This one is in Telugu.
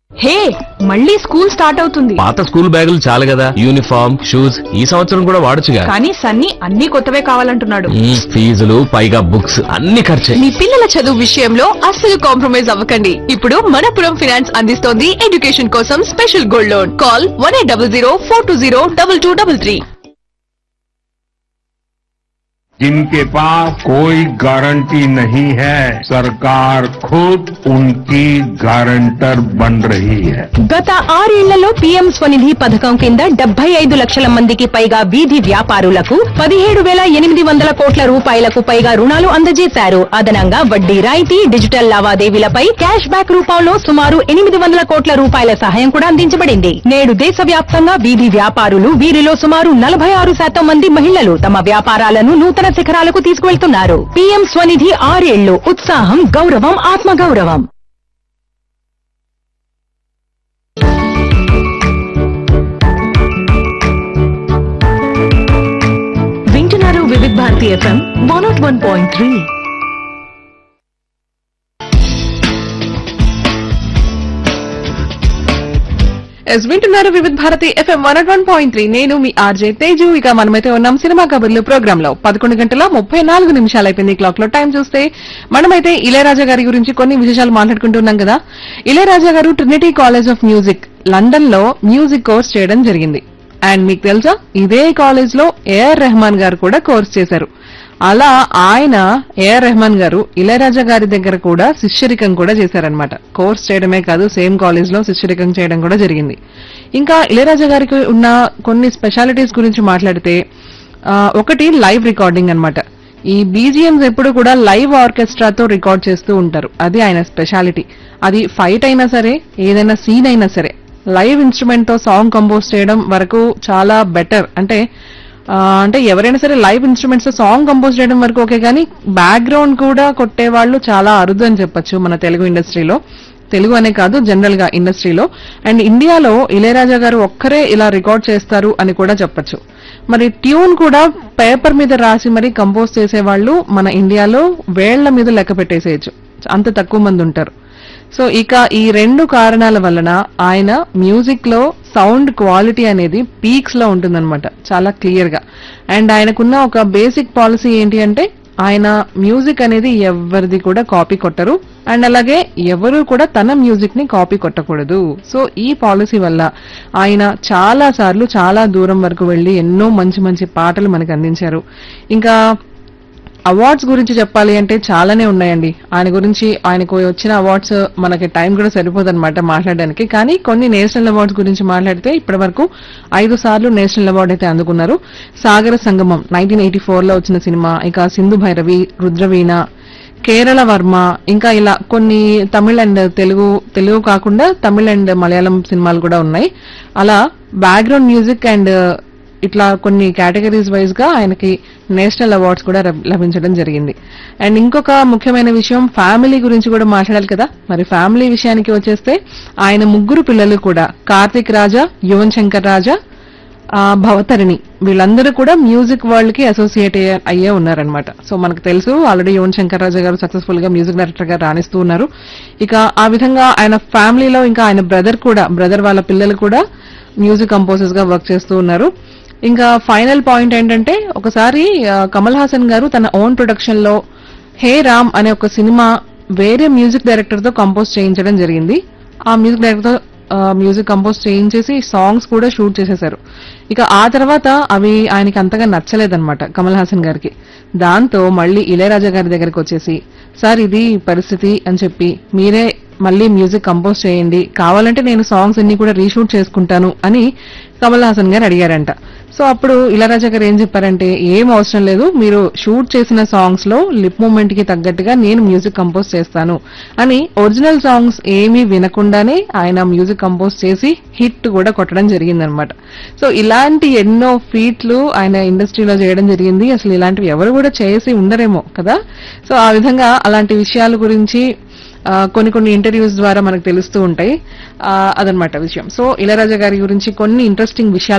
హే మళ్ళీ స్కూల్ స్టార్ట్ అవుతుంది పాత స్కూల్ బ్యాగులు చాలు కదా యూనిఫామ్ షూస్ ఈ సంవత్సరం కూడా వాడొచ్చుగా కానీ సన్నీ అన్ని కొత్తవే కావాలంటున్నాడు మ్మ్, ఫీజులు పైగా బుక్స్ అన్ని ఖర్చే మీ పిల్లల చదువు విషయంలో అస్సలు కాంప్రమైజ్ అవ్వకండి ఇప్పుడు మనపురం ఫైనాన్స్ అందిస్తోంది ఎడ్యుకేషన్ కోసం special gold loan call one eight double zero four two zero double two double three जिनके पास कोई गारंटी नहीं है सरकार खुद उनकी गारंटर बन रही है గత ఆరేళ్లలో పీఎం స్వనిధి పథకం కింద డెబ్బై ఐదు లక్షల మందికి పైగా వీధి వ్యాపారులకు పదిహేడు వేల ఎనిమిది వందల కోట్ల రూపాయలకు పైగా రుణాలు అందజేశారు అదనంగా వడ్డీ రాయితీ డిజిటల్ లావాదేవీలపై క్యాష్ బ్యాక్ రూపంలో సుమారు ఎనిమిది వందల కోట్ల రూపాయల సహాయం కూడా అందించబడింది నేడు దేశవ్యాప్తంగా వీధి వ్యాపారులు వీరిలో సుమారు నలభై ఆరు శాతం మంది మహిళలు తమ వ్యాపారాలను నూతన శిఖరాలకు తీసుకువెళ్తున్నారు పీఎం స్వనిధి ఆరేళ్లు ఉత్సాహం గౌరవం ఆత్మగౌరవం వింటున్నారు Vividh Bharati FM one nought one point three yes వింటున్నారు Vividh Bharati FM one one point three నేను మీ ఆర్జే తేజు ఇక మనమైతే ఉన్నాం సినిమా కబుర్లు ప్రోగ్రామ్ లో పదకొండు గంటల ముప్పై నాలుగు నిమిషాలు అయిపోయింది క్లాక్ లో టైం చూస్తే మనమైతే ఇళయరాజా గారి గురించి కొన్ని విశేషాలు మాట్లాడుకుంటున్నాం కదా Ilaiyaraaja garu Trinity college of music London లో మ్యూజిక్ కోర్స్ చేయడం జరిగింది అండ్ మీకు తెలుసా ఇదే కాలేజ్ లో ఏఆర్ రెహమాన్ గారు కూడా కోర్స్ చేశారు అలా ఆయన ఏఆర్ రెహమాన్ గారు ఇళయరాజా గారి దగ్గర కూడా శిష్యరికం కూడా చేశారనమాట కోర్స్ చేయడమే కాదు సేమ్ కాలేజ్ లో శిష్యరికం చేయడం కూడా జరిగింది ఇంకా ఇళయరాజా గారికి ఉన్న కొన్ని స్పెషాలిటీస్ గురించి మాట్లాడితే ఆ, ఒకటి లైవ్ రికార్డింగ్ అన్నమాట ఈ బీజిఎంస్ ఎప్పుడు కూడా లైవ్ ఆర్కెస్ట్రాతో రికార్డ్ చేస్తూ ఉంటారు అది ఆయన స్పెషాలిటీ అది ఫైట్ అయినా సరే ఏదైనా సీన్ అయినా సరే లైవ్ ఇన్స్ట్రుమెంట్ తో సాంగ్ కంపోజ్ చేయడం వరకు చాలా బెటర్ అంటే ఆ, అంటే ఎవరైనా సరే లైవ్ ఇన్స్ట్రుమెంట్స్ తో సాంగ్ కంపోజ్ చేయడం వరకు ఓకే కానీ బ్యాక్గ్రౌండ్ కూడా కొట్టే వాళ్ళు చాలా అరుదు అని చెప్పొచ్చు మన తెలుగు ఇండస్ట్రీలో తెలుగు అనే కాదు జనరల్ గా ఇండస్ట్రీలో అండ్ ఇండియాలో ఇళయరాజా గారు ఒక్కరే ఇలా రికార్డ్ చేస్తారు అని కూడా చెప్పొచ్చు మరి ట్యూన్ కూడా పేపర్ మీద రాసి మరి కంపోజ్ చేసేవాళ్ళు మన ఇండియాలో వేళ్ల మీద లెక్క పెట్టేసేయచ్చు అంత తక్కువ మంది ఉంటారు సో ఇక ఈ రెండు కారణాల వలన ఆయన మ్యూజిక్ లో సౌండ్ క్వాలిటీ అనేది పీక్స్ లో ఉంటుందన్నమాట చాలా క్లియర్ గా అండ్ ఆయనకున్న ఒక బేసిక్ పాలసీ ఏంటి అంటే ఆయన మ్యూజిక్ అనేది ఎవరిది కూడా కాపీ కొట్టరు అండ్ అలాగే ఎవరు కూడా తన మ్యూజిక్ ని కాపీ కొట్టకూడదు సో ఈ పాలసీ వల్ల ఆయన చాలా సార్లు చాలా దూరం వరకు వెళ్లి ఎన్నో మంచి మంచి పాటలు మనకు అందించారు ఇంకా అవార్డ్స్ గురించి చెప్పాలి అంటే చాలానే ఉన్నాయండి ఆయన గురించి ఆయనకు వచ్చిన అవార్డ్స్ మనకి టైం కూడా సరిపోదన్నమాట మాట్లాడడానికి కానీ కొన్ని నేషనల్ అవార్డ్స్ గురించి మాట్లాడితే ఇప్పటి వరకు ఐదు సార్లు నేషనల్ అవార్డు అయితే అందుకున్నారు సాగర సంగమం నైన్టీన్ ఎయిటీ లో వచ్చిన సినిమా ఇక సింధు భైరవి రుద్రవీణ కేరళ వర్మ ఇంకా ఇలా కొన్ని తమిళ్ అండ్ తెలుగు తెలుగు కాకుండా తమిళ్ అండ్ మలయాళం సినిమాలు కూడా ఉన్నాయి అలా బ్యాక్గ్రౌండ్ మ్యూజిక్ అండ్ ఇట్లా కొన్ని కేటగిరీస్ వైజ్ గా ఆయనకి నేషనల్ అవార్డ్స్ కూడా లబ్- లభించడం జరిగింది అండ్ ఇంకొక ముఖ్యమైన విషయం ఫ్యామిలీ గురించి కూడా మాట్లాడాలి కదా మరి ఫ్యామిలీ విషయానికి వచ్చేస్తే ఆయన ముగ్గురు పిల్లలు కూడా కార్తిక్ రాజా యువన్ శంకర్ రాజా ఆ, భవతరిణి వీళ్ళందరూ కూడా మ్యూజిక్ వరల్డ్ కి అసోసియేట్ అయ్యే- అయ్యే ఉన్నారనమాట సో మనకు తెలుసు ఆల్రెడీ యువన్ శంకర్ రాజా గారు సక్సెస్ఫుల్ గా మ్యూజిక్ డైరెక్టర్ గా రాణిస్తూ ఉన్నారు ఇక ఆ విధంగా ఆయన ఫ్యామిలీలో ఇంకా ఆయన బ్రదర్ కూడా బ్రదర్ వాళ్ళ పిల్లలు కూడా మ్యూజిక్ కంపోజర్స్ గా వర్క్ చేస్తూ ఉన్నారు ఇంకా ఫైనల్ పాయింట్ ఏంటంటే ఒకసారి ఆ, కమల్ హాసన్ గారు తన ఓన్ ప్రొడక్షన్ లో హే రామ్ అనే ఒక సినిమా వేరే మ్యూజిక్ డైరెక్టర్ తో కంపోజ్ చేయించడం జరిగింది ఆ మ్యూజిక్ డైరెక్టర్ తో మ్యూజిక్ కంపోజ్ చేయించేసి సాంగ్స్ కూడా షూట్ చేసేశారు ఇక ఆ తర్వాత అవి ఆయనకి అంతగా నచ్చలేదన్నమాట కమల్ హాసన్ గారికి దాంతో మళ్ళీ ఇళయరాజా గారి దగ్గరికి వచ్చేసి సార్ ఇది పరిస్థితి అని చెప్పి మీరే మళ్ళీ మ్యూజిక్ కంపోజ్ చేయండి కావాలంటే నేను సాంగ్స్ అన్ని కూడా రీషూట్ చేసుకుంటాను అని కమల్ హాసన్ గారు అడిగారంట సో అప్పుడు ఇళరాజా గారు ఏం చెప్పారంటే ఏం అవసరం లేదు మీరు షూట్ చేసిన సాంగ్స్ లో లిప్ మూమెంట్ కి తగ్గట్టుగా నేను మ్యూజిక్ కంపోజ్ చేస్తాను అని ఒరిజినల్ సాంగ్స్ ఏమీ వినకుండానే ఆయన మ్యూజిక్ కంపోజ్ చేసి హిట్ కూడా కొట్టడం జరిగిందనమాట సో ఇలాంటి ఎన్నో ఫీట్లు ఆయన ఇండస్ట్రీలో చేయడం జరిగింది అసలు ఇలాంటివి ఎవరు కూడా చేసి ఉండరేమో కదా సో ఆ విధంగా అలాంటి విషయాల గురించి ఆ, కొన్ని కొన్ని ఇంటర్వ్యూస్ ద్వారా మనకు తెలుస్తూ ఉంటాయి ఆ, అదనమాట విషయం సో ఇళరాజా గారి గురించి కొన్ని ఇంట్రెస్టింగ్ విషయాలు